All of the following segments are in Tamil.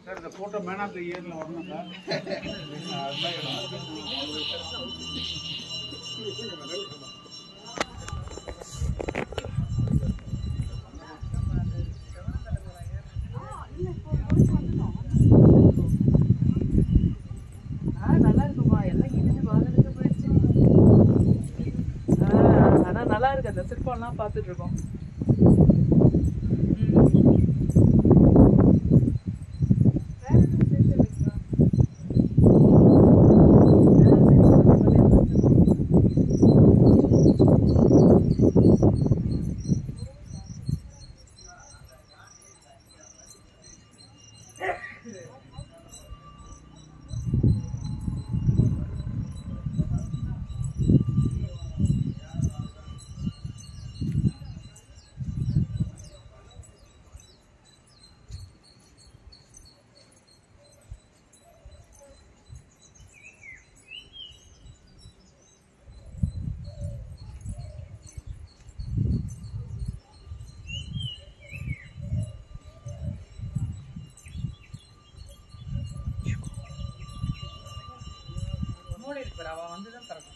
சார் இந்த போட்டோ மேன் ஆஃப் த இயர்ல வரணும் சார் அதுதான் இடம். ஆ, நல்லா இருக்குமா எல்லாம் இடிஞ்சு வாகனத்துக்கு போயிடுச்சு ஆ, ஆனா நல்லா இருக்கு அந்த சிற்பம்லாம் பார்த்துட்டு இருக்கோம் மூடி இருக்கு பாரு, அவ வந்து தான் திறக்கணும்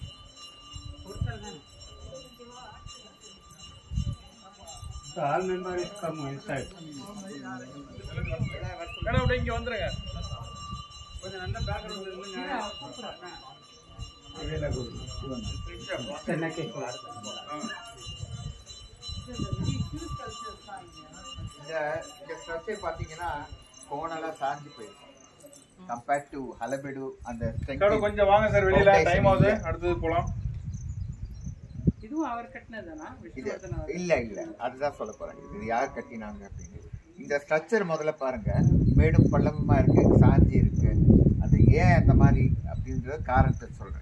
So all members come inside. Madam அப்படியே இங்க வந்துருங்க கொஞ்சம் நல்ல பேக்ரவுண்ட் இல்லைங்க இவையில குரு. தென்னக்கே class. இந்த இந்த ஸ்ட்ரக்சர் பார்த்தீங்கன்னா கோணெல்லாம் சாஞ்சு போயிருக்கும் கம்பேர்ட் டு ஹலபெடு அந்த strength மேடம் கொஞ்சம் வாங்க சார் வெளியில Foundation டைம் ஆகுது இல்ல. அடுத்தது போலாம் இதுவும் அவர் கட்டினதுதானா இது விஷ்ணுவர்தன் அவர் இல்ல இல்ல அதுதான் சொல்ல போறேன் இது யார் கட்டினாங்க அப்படின்னு இந்த ஸ்ட்ரக்சர் முதல்ல பாருங்க மேடும் பள்ளமுமா இருக்கு சாஞ்சி இருக்கு அது ஏன் அந்த மாதிரி அப்படின்ற காரணத்தை சொல்றேன்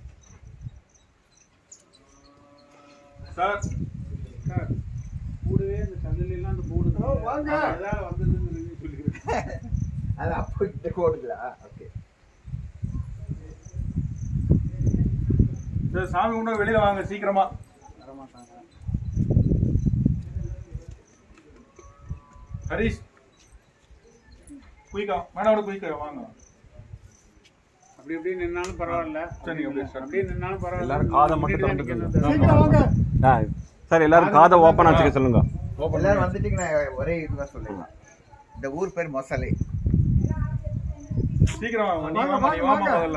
சார் சார் கூடவே இந்த கல்லுல எல்லாம் அந்த போர்டு அதால வந்ததுன்னு சொல்லிக்கிறேன் அது அப்போ இந்த கோடுங்களா ஓகே சார் சாமி கும்பிட வெளியில வாங்க சீக்கிரமா வரமாட்டாங்க ஹரிஷ் குயிக்கா மேடம் குயிக்கா வாங்க அப்படி இப்படி நின்னாலும் பரவாயில்ல சரி, நீங்க அப்படியே start அப்படியே நின்னாலும் பரவாயில்ல எல்லாரும் காதை மட்டும் முன்னாடி தான் திறந்துட்டு நிக்கணும் சார். ஆ, சார் எல்லாரும் காதை ஓப்பன் வச்சுக்க சொல்லுங்க எல்லாரும் வந்துட்டீங்கன்னா ஒரே இதுதான் சொல்லிடலாம் இந்த ஊர் பேர் மொசலை சீக்கிரம் வாங்க நீ வாமா நீ வாமா முதல்ல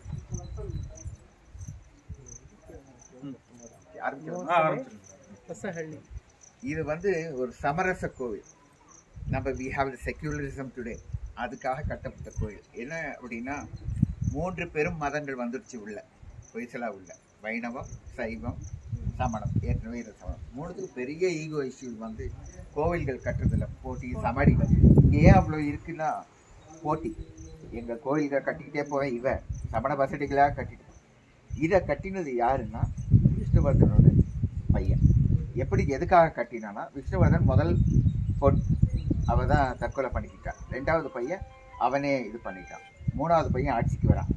ஆரம்பிச்சிடலாம். ஆ ஆரம்பிச்சிருங்க ரசஹள்ளி இது வந்து ஒரு சமரச கோவில் நம்ம வி ஹாவ் செக்யூலரிசம் டுடே அதுக்காக கட்டப்பட்ட கோவில் என்ன அப்படின்னா மூன்று பெரும் மதங்கள் வந்துருச்சு உள்ள பொய்சலா உள்ள வைணவம் சைவம் சமணம் ஏற்கனவே இது சமணம் மூணுத்துக்கு பெரிய ஈகோ இஷ்யூ வந்து கோவில்கள் கட்டுறதுல போட்டி சமாடிகள் இங்கே ஏன் அவ்வளோ இருக்குன்னா போட்டி எங்கள் கோவில்கள் கட்டிக்கிட்டே போவேன் இவன் சமண வசதிகளாக கட்டிட்டு இதை கட்டினது யாருன்னா விஷ்ணுவர்தனோட பையன் எப்படி எதுக்காக கட்டினானா விஷ்ணுவர்தன் முதல் பொன் அவ தான் தற்கொலை பண்ணிக்கிட்டான் ரெண்டாவது பையன் அவனே இது பண்ணிட்டான் மூணாவது பையன் ஆட்சிக்கு வரான்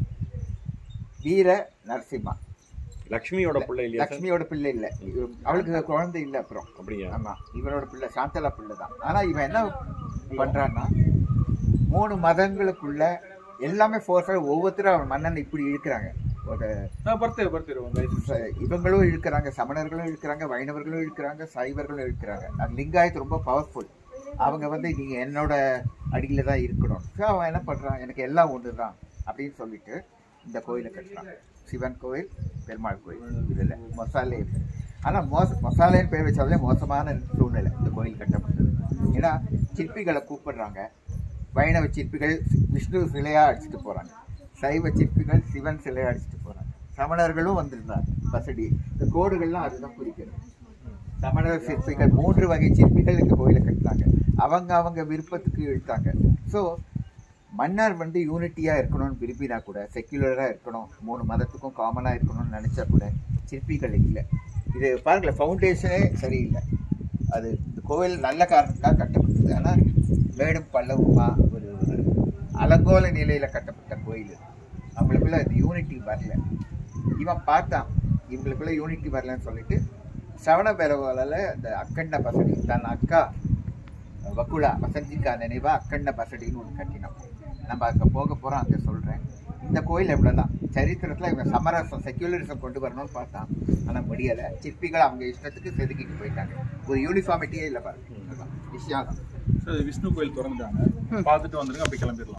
வீர நரசிம்மா லக்ஷ்மியோட பிள்ளை இல்லையா சார் லக்ஷ்மியோட பிள்ளை இல்லை அவளுக்கு குழந்தை இல்லை அப்புறம் அப்படியா ஆமா இவனோட பிள்ளை சாந்தலா பிள்ளை தான் ஆனா இவன் என்ன பண்றான்னா மூணு மதங்களுக்குள்ள எல்லாமே ஃபோர்ஸாக ஒவ்வொருத்தரும் அவன் மன்னன் இப்படி இழுக்கிறாங்க ஒரு நான் பர்த்து பர்த்து ச- இவங்களும் இழுக்கிறாங்க சமணர்களும் இழுக்கிறாங்க வைணவர்களும் இழுக்கிறாங்க சைவர்களும் இழுக்கிறாங்க அது லிங்காயத் ரொம்ப பவர்ஃபுல் அவங்க வந்து நீங்க என்னோட அடியில தான் இருக்கணும் ஸோ அவன் என்ன பண்றான் எனக்கு எல்லாம் ஒன்று தான் அப்படின்னு சொல்லிட்டு இந்த கோயிலை கட்டுறான் சிவன் கோயில் பெருமாள் கோயில் இதில் மசாலே ஆனால் மோச மசாலேன்னு பேர் வச்சாலே மோசமான சூழ்நிலை இந்த கோயில் கட்டப்பட்டது ஏன்னா சிற்பிகளை கூப்பிடுறாங்க வைணவ சிற்பிகள் விஷ்ணு சிலையா அடிச்சுட்டு போறாங்க சைவ சிற்பிகள் சிவன் சிலையா அடிச்சுட்டு போறாங்க சமணர்களும் வந்திருந்தாங்க வசதி இந்த கோடுகள்லாம் அதுதான் குறிக்கிறது சமணர் சிற்பிகள் மூன்று வகை சிற்பிகள் இந்த கோயிலை கட்டினாங்க அவங்க அவங்க விருப்பத்துக்கு இழுத்தாங்க ஸோ மன்னர் வந்து யூனிட்டியாக இருக்கணும்னு விரும்பினா கூட செக்யுலராக இருக்கணும் மூணு மதத்துக்கும் காமனாக இருக்கணும்னு நினச்சா கூட சிற்பிகள் இல்லை இது பாருங்களேன் ஃபவுண்டேஷனே சரியில்லை அது இந்த கோவில் நல்ல காரணத்துக்காக கட்டப்பட்டது ஆனால் மேடும் பள்ளவுமா ஒரு ஒரு அலங்கோல நிலையில் கட்டப்பட்ட கோயில் இது. அவங்களுக்குள்ள அது யூனிட்டி வரல இவன் பார்த்தான் இவங்களுக்குள்ள யூனிட்டி வரலன்னு சொல்லிட்டு சவண பெரவால அந்த அக்கண்ட பசடி தன் அக்கா வக்குலா வசந்திக்கா நினைவா அக்கண்ட பசடின்னு ஒன்று கட்டினான் நம்ம அங்கே போக போகிறோம் அங்கே சொல்கிறேன் இந்த கோயில் இவ்வளோதான் சரித்திரத்தில் இவங்க சமரசம் செக்யூலரிசம் கொண்டு வரணும்னு பார்த்தான் ஆனால் முடியலை சிற்பிகள் அவங்க இஷ்டத்துக்கு செதுக்கிட்டு போயிட்டாங்க ஒரு யூனிஃபார்மிட்டியே இல்லை பாருங்க அதுதான் விஷயம் தான் சார் விஷ்ணு கோயில் திறந்துட்டாங்க பார்த்துட்டு வந்துருங்க அப்படி கிளம்பிடலாம்